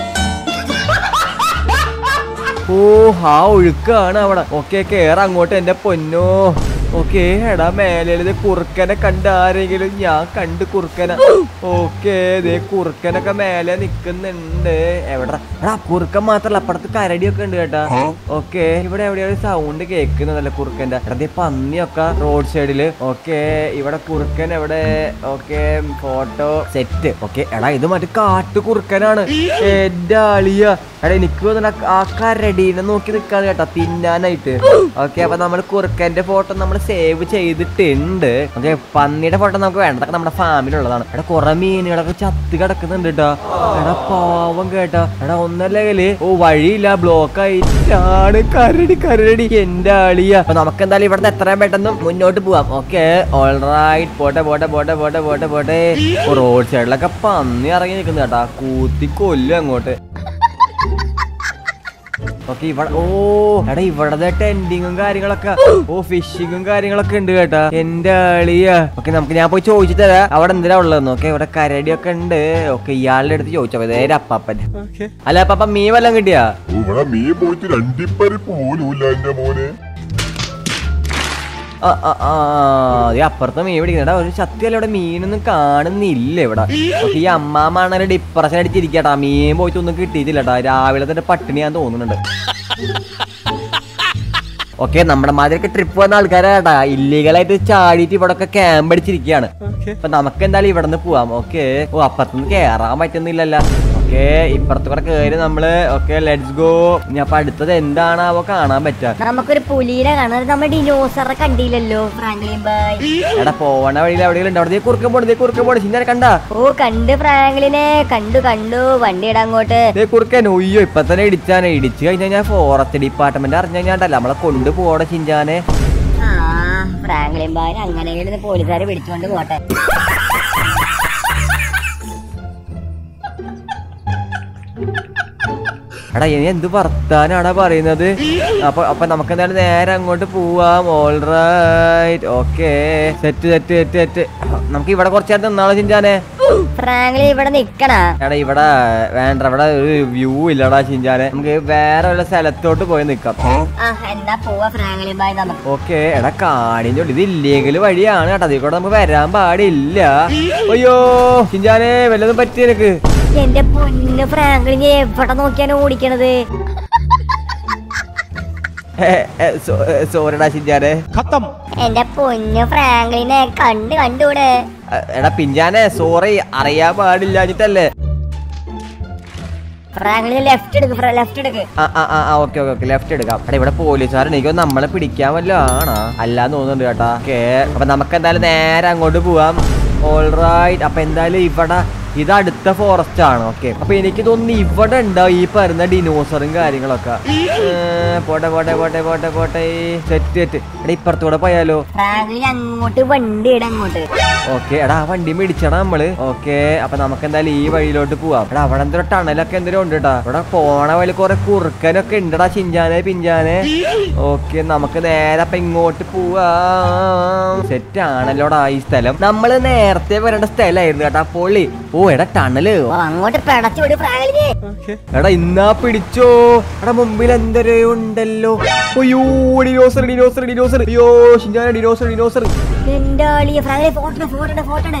ഓ ആ ഒഴുക്കാണ് അവിടെ ഓക്കെ കേറ അങ്ങോട്ട് എന്റെ പൊന്നോ ഓക്കെ എടാ മേലെ കുറുക്കനെ കണ്ട ആരെങ്കിലും ഞാൻ കണ്ട് കുറുക്കനെ ഓക്കെ ദേ കുറുക്കനൊക്കെ മേലെ നിക്കുന്നുണ്ട് എവിടെ എടാ കുറുക്കൻ മാത്രല്ല അപ്പുറത്ത് കരടിയൊക്കെ ഉണ്ട് കേട്ടാ ഓക്കെ ഇവിടെ എവിടെയാണ് സൗണ്ട് കേൾക്കുന്നതല്ല കുറുക്കന്റെ എടാ ദേ പന്നിയൊക്കെ റോഡ് സൈഡില് ഓക്കെ ഇവിടെ കുറുക്കൻ എവിടെ ഓക്കെ ഫോട്ടോ സെറ്റ് ഓക്കെ എടാ ഇത് മറ്റേ കാട്ടു കുറുക്കനാണ് എന്റെ അളിയ എടാ എനിക്ക് തോന്നുന്നു ആ കരടീനെ നോക്കി നിക്കാണ് കേട്ടാ തിന്നാനായിട്ട് ഓക്കെ അപ്പൊ നമ്മൾ കുറുക്കന്റെ ഫോട്ടോ നമ്മൾ സേവ് ചെയ്തിട്ടുണ്ട് ഓക്കെ പന്നിയുടെ ഫോട്ടോ നമുക്ക് വേണ്ട അതൊക്കെ നമ്മുടെ ഫാമിലുള്ളതാണ് എടാ കുറെ മീനുകളൊക്കെ ചത്ത് കിടക്കുന്നുണ്ട് കേട്ടോ എടാ പാവം കേട്ടാ എടാ ഒന്നല്ലെങ്കിൽ ഓ വഴിയില്ല ബ്ലോക്ക് ആയിട്ടാണ് കരടി കരടി എന്റെ അളിയ അപ്പൊ നമുക്ക് എന്തായാലും ഇവിടുന്ന് എത്രയും പെട്ടെന്ന് മുന്നോട്ട് പോവാം ഓക്കെ ഓൾറൈറ്റ് പോട്ടെ പോട്ടെ പോട്ടെ പോട്ടെ പോട്ടെ പോട്ടെ റോഡ് സൈഡിലൊക്കെ പന്നി ഇറങ്ങി നിൽക്കുന്നു കേട്ടാ കൂത്തി കൊല്ലും അങ്ങോട്ട് ഓക്കെ ഇവിടെ ഓ എടാ ഇവിടത്തെ ടെൻഡിങ്ങും കാര്യങ്ങളൊക്കെ ഓ ഫിഷിങ്ങും കാര്യങ്ങളൊക്കെ ഉണ്ട് കേട്ടാ എന്റെ അളിയ ഓക്കെ നമുക്ക് ഞാൻ പോയി ചോദിച്ചു തരാം അവിടെ എന്തിനാ ഉള്ളതെന്ന് ഓക്കെ ഇവിടെ കരടിയൊക്കെ ഉണ്ട് ഓക്കെ ഇയാളുടെ അടുത്ത് ചോദിച്ചോ നേരെ അപ്പാപ്പൻ അല്ല അപ്പാപ്പ മീൻ വല്ലതും കിട്ടിയാ ഓ, ഇവിടെ മീൻ പോയിട്ട് രണ്ടിപ്പരിപ്പ് പോലും ഇല്ല എന്റെ മോനെ ആ, ആ, ആ, ദേ അപ്പുറത്തെ മീൻ പിടിക്കുന്നുണ്ട് ഒരു സത്യമല്ല ഇവിടെ മീനൊന്നും കാണുന്നില്ല ഇവിടെ ഓക്കെ ഈ അമ്മാമാണെങ്കിൽ ഡിപ്രഷൻ അടിച്ചിരിക്കട്ടാ മീൻ പോയിട്ട് ഒന്നും കിട്ടിയിട്ടില്ല കേട്ടാ രാവിലെ തന്നെ പട്ടിണി ഞാൻ തോന്നുന്നുണ്ട് ഓക്കെ നമ്മുടെ മാതിരിയൊക്കെ ട്രിപ്പ് വന്ന ആൾക്കാരാട്ടാ ഇല്ലീഗലായിട്ട് ചാടിയിട്ട് ഇവിടെ ഒക്കെ ക്യാമ്പ് അടിച്ചിരിക്കുകയാണ് അപ്പൊ നമുക്ക് എന്തായാലും ഇവിടെ നിന്ന് പോവാം ഓക്കെ ഓ അപ്പുറത്തുനിന്ന് കേറാൻ പറ്റുന്നില്ലല്ലോ ഓക്കെ ഇപ്പുറത്ത് കൂടെ കയറി നമ്മള് ഓക്കെ ലെറ്റ്സ് ഗോ ഇനി അപ്പൊ അടുത്തത് എന്താണാവോ കാണാൻ പറ്റുക നമുക്കൊരു പുലിനെ കാണാൻ നമ്മൾ ഡിനോസറെ കണ്ടില്ലല്ലോ ഫ്രാങ്ക്ലിൻ ബായ് എടാ പോവണ വഴിയിൽ എവിടെയെങ്കിലും ഉണ്ട് അവിടെ കുറുക്കം പോണ് ദേ കുറുക്കം പോണ് ചിന്താനെ കണ്ടാ ഓ കണ്ട് ഫ്രാങ്ക്ലിനെ കണ്ടു കണ്ടു വണ്ടി ഇടാ അങ്ങോട്ട് ദേ കുറുക്കൻ ഒയ്യോ ഇപ്പൊ തന്നെ ഇടിച്ചാനെ ഇടിച്ചു കഴിഞ്ഞാൽ ഞാൻ ഫോറസ്റ്റ് ഡിപ്പാർട്ട്മെന്റ് അറിഞ്ഞു കഴിഞ്ഞാണ്ടല്ല നമ്മളെ കൊണ്ടുപോടെ ചിഞ്ചാനെ ആ ഫ്രാങ്ക്ലിൻ ബായ് അങ്ങനെ പോലീസുകാരെ പിടിച്ചുകൊണ്ട് പോട്ടെ എടാ ഇനി എന്ത് വർത്താനാടാ പറയുന്നത് അപ്പൊ അപ്പൊ നമുക്ക് എന്തായാലും നേരെ അങ്ങോട്ട് പോവാം alright okay set set set set നമുക്ക് ഇവിടെ കുറച്ച് നേരം നിന്നാളോ ചിഞ്ചാനെ ഫ്രാങ്ക്ലിൻ ഇവിടെ നിക്കണ എടാ ഇവിടെ വേണ്ട ഇവിടെ ഒരു വ്യൂ ഇല്ലടാ ചിഞ്ചാനെ നമുക്ക് വേറെ വല്ല സ്ഥലത്തോട്ട് പോയി നിക്കാം ആ എന്നാ പോവാ ഫ്രാങ്ക്ലിൻ ബായ് നമുക്ക് ഓക്കെ എടാ കാടിന്റെ ഉള്ളിൽ ഇത് ഇല്ലെങ്കിൽ വഴിയാണ് കേട്ടോ അതിൽ കൂടെ നമുക്ക് വരാൻ പാടില്ല അയ്യോ ചിഞ്ചാനെ വല്ലതും പറ്റി എനിക്ക് എന്റെ പൊന്ന് ഫ്രാങ്ക്ലിൻ എവിടെ നോക്കിയാണ് ഓടിക്കണത് സോറിടാ ചിഞ്ചാനെ എന്റെ പൊന്ന് ഫ്രാങ്ക്ലിനെ കണ്ട് കണ്ടൂടെ എ- എടാ പിഞ്ചാനെ സോറി അറിയാൻ പാടില്ലാഞ്ഞിട്ടല്ലേ ഫ്രാങ്ക്ലിൻ ലെഫ്റ്റ് എടുക്ക് ലെഫ്റ്റ് എടുക്ക് ആ ആ ആ ആ ഓക്കെ ഓക്കെ ഓക്കെ ലെഫ്റ്റ് എടുക്കാം എടാ ഇവിടെ പോലീസുകാരൻ എനിക്ക് തോന്നുന്നു നമ്മളെ പിടിക്കാൻ വല്ല ആണോ അല്ലാന്ന് തോന്നുന്നുണ്ട് കേട്ടാ ഓക്കെ അപ്പൊ നമുക്ക് എന്തായാലും നേരെ അങ്ങോട്ട് പോവാം ഓൾറൈറ്റ് അപ്പൊ എന്തായാലും ഇവിടെ ഇത് അടുത്ത ഫോറസ്റ്റ് ആണ് ഓക്കെ അപ്പൊ എനിക്ക് തോന്നുന്നു ഇവിടെ ഉണ്ടാവും ഈ പറയുന്ന ഡിനോസറും കാര്യങ്ങളൊക്കെ ഏ, പോട്ടെ പോട്ടെ പോട്ടെ പോട്ടെ പോട്ടെ സെറ്റ് സെറ്റ് എടാ ഇപ്പുറത്തൂടെ പോയാലോ ഫ്രാങ്ക്ലിൻ അങ്ങോട്ട് വണ്ടി ഇട അങ്ങോട്ട് ഓക്കെ എടാ ആ വണ്ടി മേടിച്ചടാ നമ്മള് ഓക്കെ അപ്പൊ നമുക്ക് എന്തായാലും ഈ വഴിയിലോട്ട് പോവാം എടാ അവിടെ എന്തോ ടണലൊക്കെ എന്തെങ്കിലും ഉണ്ട് കേട്ടാ ഇവിടെ പോണ വഴി കുറെ കുറുക്കനൊക്കെ ഉണ്ടടാ ചിഞ്ചാനെ പിഞ്ചാനെ ഓക്കെ നമുക്ക് നേരെ അപ്പൊ ഇങ്ങോട്ട് പോവാം സെറ്റ് ആണല്ലോടാ ഈ സ്ഥലം നമ്മള് നേരത്തെ വരേണ്ട സ്ഥലമായിരുന്നു കേട്ടാ പൊള്ളി ഓ എടാ ടണല് ഓ അങ്ങോട്ട് പിടച്ചു വിട് ഫ്രാങ്ക്ലിനെ എടാ ഇന്നാ പിടിച്ചോ എടാ മുമ്പിൽ എന്തൊരു ഉണ്ടല്ലോ അയ്യോ ഡിനോസർ ഡിനോസർ ഡിനോസർ അയ്യോ ചിഞ്ചാനെ ഡിനോസർ ഡിനോസർ എന്റെ ആളിയ Franklin photo photo photo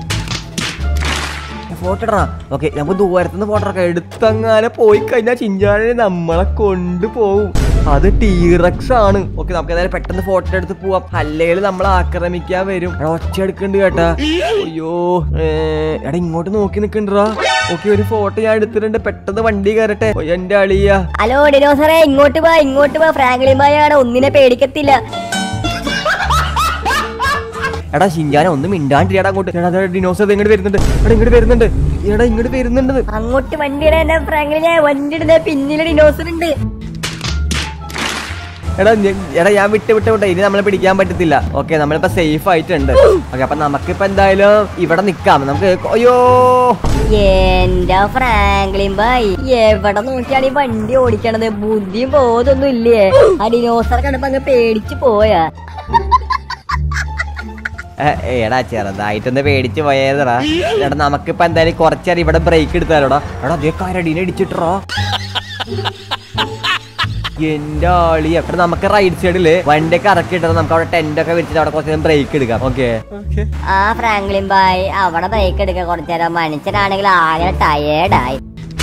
photo ഇടണ ഓക്കെ നമുക്ക് ദൂരത്തുനിന്ന് ഫോട്ടോ എടുക്കാം എടുത്തങ്ങനെ പോയി കഴിഞ്ഞാൽ ചിഞ്ചാനെ നമ്മളെ കൊണ്ടുപോകും അത് ടീറക്സ് ആണ് ഓക്കെ നമുക്ക് ഏതായാലും പെട്ടെന്ന് ഫോട്ടോ എടുത്ത് പോവാം അല്ലെങ്കിൽ നമ്മൾ ആക്രമിക്കാൻ വരും എടാ, ഒച്ച എടുക്കണ്ട് കേട്ടാ അയ്യോ ഏ, എടാ ഇങ്ങോട്ട് നോക്കി നിക്കണ്ടാ ഓക്കെ ഒരു ഫോട്ടോ ഞാൻ എടുത്തിട്ടുണ്ട് പെട്ടെന്ന് വണ്ടി കയറട്ടെ ഓ, എന്റെ അളിയ ഹലോ ഡിനോസറേ ഇങ്ങോട്ട് വാ ഇങ്ങോട്ട് വാ ഫ്രാങ്ക്ലിൻ ബായാണ് ഒന്നിനെ പേടിക്കത്തില്ല എടാ ഷിഞ്ചാനെ ഒന്നും മിണ്ടാണ്ടിരിയടാ അങ്ങോട്ട് എടാ അതെ ഡിനോസർ ഇങ്ങോട്ട് വരുന്നുണ്ട് എടാ ഇങ്ങോട്ട് വരുന്നുണ്ട് എടാ ഇങ്ങോട്ട് വരുന്നുണ്ട് അങ്ങോട്ട് വണ്ടിയുടെ എന്നെ ഫ്രാങ്ക്ലിനെ വണ്ടിയുടെ പിന്നിൽ ഡിനോസർ ഉണ്ട് എടാ ഞ- എടാ ഞാൻ വിട്ട് വിട്ട് വിട്ട് ഇനി നമ്മളെ പിടിക്കാൻ പറ്റത്തില്ല ഓക്കെ നമ്മളിപ്പോ സേഫ് ആയിട്ടുണ്ട് ഓക്കെ അപ്പൊ നമുക്കിപ്പോ എന്തായാലും ഇവിടെ നിക്കാം നമുക്ക് അയ്യോ എന്റെ ഫ്രാങ്ക്ലിൻ ബായ് എവിടെ നോക്കിയാണ് ഈ വണ്ടി ഓടിക്കണത് ബുദ്ധിയും ബോധമൊന്നും ഇല്ലേ ആ ഡിനോസർ കണ്ടപ്പോ അങ്ങ് പേടിച്ചു പോയാ ഏ, എടാ ചെറുതായിട്ടൊന്ന് പേടിച്ച് പോയതടാ എടാ നമുക്കിപ്പോ എന്തായാലും കുറച്ചേരം ഇവിടെ ബ്രേക്ക് എടുത്താലോടാ എടാ അതേ കരടീനെ ഇടിച്ചിട്ടോ എന്റെ ആളി എത്ര നമുക്ക് റൈറ്റ് സൈഡില് വണ്ടിയൊക്കെ ഇറക്കിയിട്ടാ നമുക്ക് അവിടെ ടെന്റ് ഒക്കെ വെച്ചിട്ട് അവിടെ കുറച്ച് നേരം ബ്രേക്ക് എടുക്കാം ഓക്കെ ആ ഫ്രാങ്ക്ലിൻ ബായ് അവിടെ ബ്രേക്ക് എടുക്ക കുറച്ചേരം മനുഷ്യനാണെങ്കിൽ ആകെ ടയേർഡായി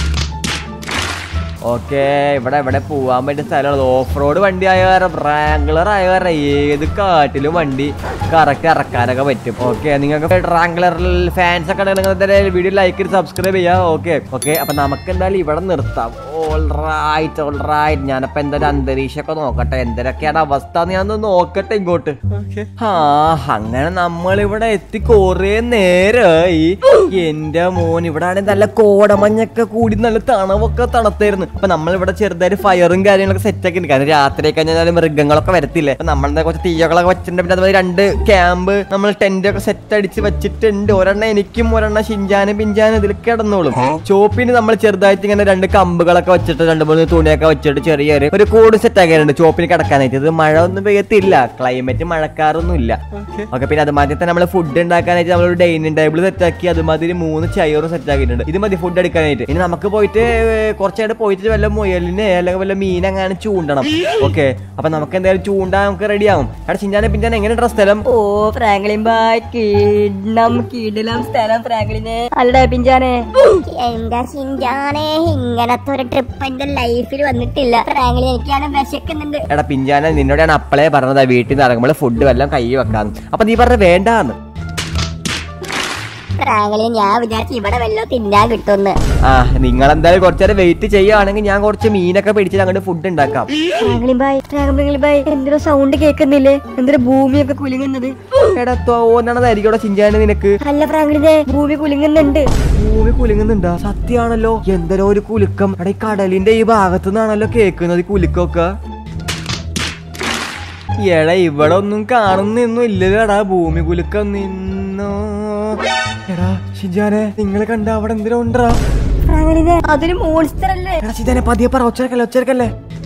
ഓക്കെ ഇവിടെ ഇവിടെ പോവാൻ പറ്റിയ സ്ഥലമാണ് ഓഫ് റോഡ് വണ്ടി ആയ കാരണം റാങ്കുലർ ആയ കാരണം ഏത് കാട്ടിലും വണ്ടി കറക്റ്റ് ഇറക്കാനൊക്കെ പറ്റും ഓക്കെ നിങ്ങൾക്ക് റാങ്കുലറിൽ ഫാൻസ് ഒക്കെ ഉണ്ടെങ്കിൽ വീഡിയോ ലൈക്ക് ചെയ്ത് സബ്സ്ക്രൈബ് ചെയ്യാം ഓക്കെ ഓക്കെ അപ്പൊ നമുക്ക് എന്തായാലും ഇവിടെ നിർത്താം ഓൾ റൈറ്റ് ഓൾ റൈറ്റ് ഞാനപ്പോ എന്തായാലും അന്തരീക്ഷമൊക്കെ നോക്കട്ടെ എന്തൊക്കെയാണ് അവസ്ഥ എന്ന് ഞാൻ ഒന്ന് നോക്കട്ടെ ഇങ്ങോട്ട് ആ അങ്ങനെ നമ്മൾ ഇവിടെ എത്തി കൊറേ നേരമായി എന്റെ മോൻ ഇവിടെ ആണെങ്കിൽ നല്ല കോടമഞ്ഞൊക്കെ കൂടി നല്ല തണവൊക്കെ തണുത്തായിരുന്നു അപ്പൊ നമ്മൾ ഇവിടെ ചെറുതായിട്ട് ഫയറും കാര്യങ്ങളൊക്കെ സെറ്റ് ആക്കി കാരണം രാത്രി കഴിഞ്ഞാൽ മൃഗങ്ങളൊക്കെ വരത്തില്ലേ അപ്പൊ നമ്മളെന്താ കുറച്ച് തീയകളൊക്കെ വെച്ചിട്ടുണ്ട് പിന്നെ അതുപോലെ രണ്ട് ക്യാമ്പ് നമ്മൾ ടെന്റ് ഒക്കെ സെറ്റ് അടിച്ച് വെച്ചിട്ടുണ്ട് ഒരെണ്ണം എനിക്കും ഒരെണ്ണം ഷിഞ്ചാനും പിഞ്ചാനും ഇതിൽ കിടന്നോളും ചോപ്പിന് നമ്മൾ ചെറുതായിട്ട് ഇങ്ങനെ രണ്ട് കമ്പുകളൊക്കെ വെച്ചിട്ട് രണ്ട് മൂന്ന് തുണിയൊക്കെ വെച്ചിട്ട് ചെറിയൊരു ഒരു കൂട് സെറ്റ് ആക്കിയിട്ടുണ്ട് ചോപ്പിന് കിടക്കാനായിട്ട് ഇത് മഴ ഒന്നും പെയ്യത്തില്ല ക്ലൈമറ്റ് മഴക്കാറൊന്നും ഇല്ല ഓക്കെ പിന്നെ അതുമാതിരി തന്നെ നമ്മൾ ഫുഡ് ഉണ്ടാക്കാനായിട്ട് നമ്മൾ ഒരു ഡൈനിങ് ടേബിൾ സെറ്റ് ആക്കി അതുമാതിരി മൂന്ന് ചെയറും സെറ്റ് ആക്കിയിട്ടുണ്ട് ഇത് മതി ഫുഡ് എടുക്കാനായിട്ട് ഇനി നമുക്ക് പോയിട്ട് കുറച്ചായിട്ട് പോയിട്ട് വല്ല മുയലിനെ അല്ലെങ്കിൽ വല്ല മീനങ്ങനെ ചൂണ്ടണം ഓക്കെ അപ്പൊ നമുക്ക് എന്തായാലും ചൂണ്ട നമുക്ക് റെഡിയാവും അവിടെ ചിഞ്ചാനെ പിഞ്ചാനെ എങ്ങനെ സ്ഥലം ഓ ഫ്രാങ്ക്ലിൻ ബായ് കിടണം കിടലം സ്ഥലം ഫ്രാങ്ക്ലിന് അല്ലടാ പിഞ്ചാനെ എന്താ ഷിഞ്ചാനെ ഇങ്ങനത്തെ ഒരു ട്രിപ്പ് എന്റെ ലൈഫിൽ വന്നിട്ടില്ല ഫ്രാങ്ക്ലിൻ എനിക്കാണ് വിശക്കുന്നുണ്ട് എടാ പിഞ്ചാനെ നിന്നോട് ഞാൻ അപ്പളേ പറഞ്ഞതാ വീട്ടിൽ നിന്ന് ഇറങ്ങുമ്പോൾ ഫുഡ് വല്ലതും കൈ വെക്കാന്ന് അപ്പൊ നീ പറഞ്ഞ വേണ്ടാന്ന് ഫ്രാങ്ക്ലിൻ ഞാൻ വിചാരിച്ചു ഇവിടെ വല്ലോ തിന്നാൻ കിട്ടുമെന്ന് ആ നിങ്ങൾ എന്തായാലും കുറച്ചേരം വെയിറ്റ് ചെയ്യുകയാണെങ്കിൽ ഞാൻ കുറച്ച് മീനൊക്കെ പിടിച്ചിട്ട് അങ്ങോട്ട് ഫുഡ് ഉണ്ടാക്കാം ഫ്രാങ്ക്ലിൻ ബായ് ഫ്രാങ്ക്ലിൻ ബായ് എന്തൊരു സൗണ്ട് കേൾക്കുന്നില്ലേ എന്തൊരു ഭൂമിയൊക്കെ കുലുങ്ങുന്നത് എടാ തോന്നണതായിരിക്കും ഇവിടെ ചിഞ്ചാനെ നിനക്ക് അല്ല ഫ്രാങ്ക്ലിനെ ഭൂമി കുലുങ്ങുന്നുണ്ട് ഭൂമി കുലുങ്ങുന്നുണ്ടാ സത്യാണല്ലോ എന്തല്ലോ ഒരു കുലുക്കം എടാ ഈ കടലിന്റെ ഈ ഭാഗത്തു നിന്നാണല്ലോ കേൾക്കുന്നത് ഈ കുലുക്കമൊക്കെ എടാ ഇവിടെ ഒന്നും കാണുന്നൊന്നും ഇല്ലല്ലോടാ ഭൂമി കുലുക്കം നിന്നോ എടാ ഷിജാനെ നിങ്ങളെ കണ്ട അവിടെ എന്തിനാ ഉണ്ടാ ഫ്രാങ്ക്ലിനെ അതൊരു മോൺസ്റ്റർ അല്ലേ എടാ ഷിജാനെ പതിയെ പറ ഒച്ചരക്കല്ലേ ഒച്ചരക്കല്ലേ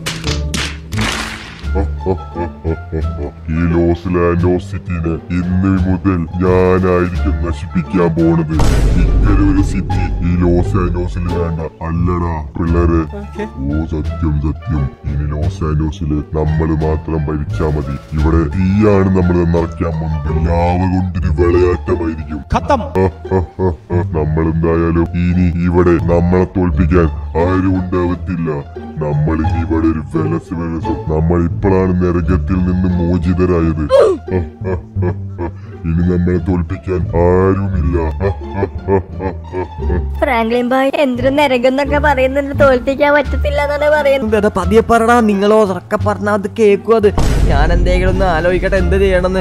ഈ ലോസ് ലാൻഡോസ് സിറ്റിനെ ഇന്ന് മുതൽ ഞാനായിരിക്കും നശിപ്പിക്കാൻ പോണത് ഇങ്ങനെ ഒരു സിറ്റി ഈ ലോസ് ആൻഡോസിൽ വേണ്ട അല്ലടാ പിള്ളേരെ ഓ സത്യം സത്യം ഇനി ലോസ് ആൻഡോസില് നമ്മൾ മാത്രം ഭരിച്ചാ മതി ഇവിടെ തീയാണ് നമ്മൾ നിറയ്ക്കാൻ പോകുന്നത് ലാവ കൊണ്ടൊരു വിളയാട്ടമായിരിക്കും നമ്മൾ എന്തായാലും ഇനി ഇവിടെ നമ്മളെ തോൽപ്പിക്കാൻ ആരും ഉണ്ടാവത്തില്ല നമ്മൾ ഇനി ഇവിടെ ഒരു വെലസ് വെലസും നമ്മൾ ഇപ്പോഴാണ് നരകത്തിൽ നിന്ന് മോചിതരായത് ഇനി നമ്മളെ തോൽപ്പിക്കാൻ ആരുമില്ല ഫ്രാങ്ക്ലിൻ ബായ് എന്തൊരു നരകെന്നൊക്കെ പറയുന്നുണ്ട് തോൽപ്പിക്കാൻ പറ്റത്തില്ല എന്നാണ് പറയുന്നത് എടാ പതിയെ പറടാ നിങ്ങളോ ഉറക്കെ പറഞ്ഞാ അത് കേക്കും അത് ഞാൻ എന്തെങ്കിലും ഒന്ന് ആലോചിക്കട്ടെ എന്ത് ചെയ്യണമെന്ന്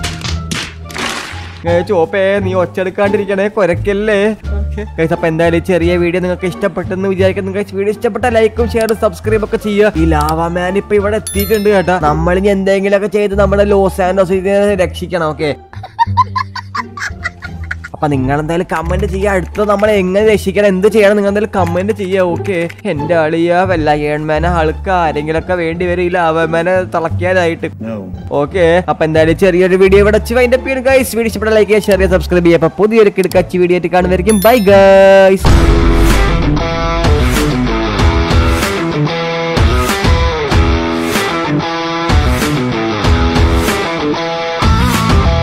ഏ, ചോപ്പേ നീ ഒച്ചെടുക്കാണ്ടിരിക്കണേ കൊരക്കല്ലേ ഗൈസ് അപ്പൊ എന്തായാലും ഈ ചെറിയ വീഡിയോ നിങ്ങൾക്ക് ഇഷ്ടപ്പെട്ടെന്ന് വിചാരിക്കുന്നു ഗൈസ് വീഡിയോ ഇഷ്ടപ്പെട്ട ലൈക്കും ഷെയറും സബ്സ്ക്രൈബ് ഒക്കെ ചെയ്യുക ഈ ലാവാ മാൻ ഇപ്പൊ ഇവിടെ എത്തിയിട്ടുണ്ട് കേട്ടാ നമ്മൾ ഇനി എന്തെങ്കിലുമൊക്കെ ചെയ്ത് നമ്മുടെ ലോസ് ആൻഡോസ് ഇതിനെ രക്ഷിക്കണം ഓക്കെ അപ്പൊ നിങ്ങൾ എന്തായാലും കമന്റ് ചെയ്യുക അടുത്ത നമ്മളെ എങ്ങനെ രക്ഷിക്കണം എന്ത് ചെയ്യണം നിങ്ങൾ എന്തായാലും കമന്റ് ചെയ്യുക ഓക്കെ എന്റെ അളിയ വല്ല ഏൺമാനെ ആൾക്ക് ആരെങ്കിലൊക്കെ വേണ്ടി വരും ഈ ലാവമാനെ തിളക്കിയാനായിട്ട് ഓക്കെ അപ്പൊ എന്തായാലും ചെറിയൊരു വീഡിയോ ഇവിടെ വെച്ച് അതിന്റെ പേര് ഗൈസ് വീഡിയോ ഇഷ്ടപ്പെട്ട ലൈക്ക് ചെയ്യുക ഷെയർ ചെയ്യുക സബ്സ്ക്രൈബ് ചെയ്യുക അപ്പൊ പുതിയൊരു കിടക്കാച്ചി വീഡിയോ ആയിട്ട് കാണുന്നതായിരിക്കും ബൈ ഗൈസ്